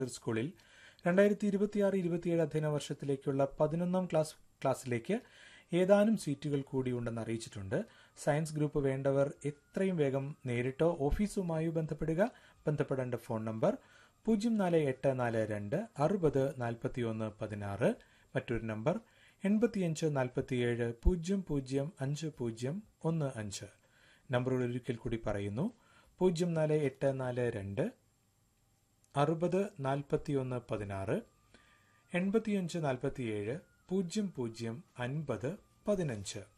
സ്കൂളിൽ രണ്ടായിരത്തി ഇരുപത്തിയാറ് ഇരുപത്തിയേഴ് അധ്യയന വർഷത്തിലേക്കുള്ള പതിനൊന്നാം ക്ലാസ് ക്ലാസ്സിലേക്ക് ഏതാനും സീറ്റുകൾ കൂടിയുണ്ടെന്ന് അറിയിച്ചിട്ടുണ്ട് സയൻസ് ഗ്രൂപ്പ് വേണ്ടവർ എത്രയും വേഗം നേരിട്ടോ ഓഫീസുമായി ബന്ധപ്പെടുക ബന്ധപ്പെടേണ്ട ഫോൺ നമ്പർ പൂജ്യം നാല് എട്ട് നാല് രണ്ട് അറുപത് നാൽപ്പത്തി ഒന്ന് പതിനാറ് മറ്റൊരു നമ്പർ എൺപത്തിയഞ്ച് നാൽപ്പത്തിയേഴ് പൂജ്യം പൂജ്യം അഞ്ച് പൂജ്യം ഒന്ന് അഞ്ച് നമ്പറുകൾ ഒരിക്കൽ കൂടി പറയുന്നു പൂജ്യം നാല് എട്ട് നാല് രണ്ട് അറുപത് നാൽപ്പത്തിയൊന്ന് പതിനാറ് എൺപത്തിയഞ്ച് നാൽപ്പത്തിയേഴ് പൂജ്യം പൂജ്യം അൻപത് പതിനഞ്ച്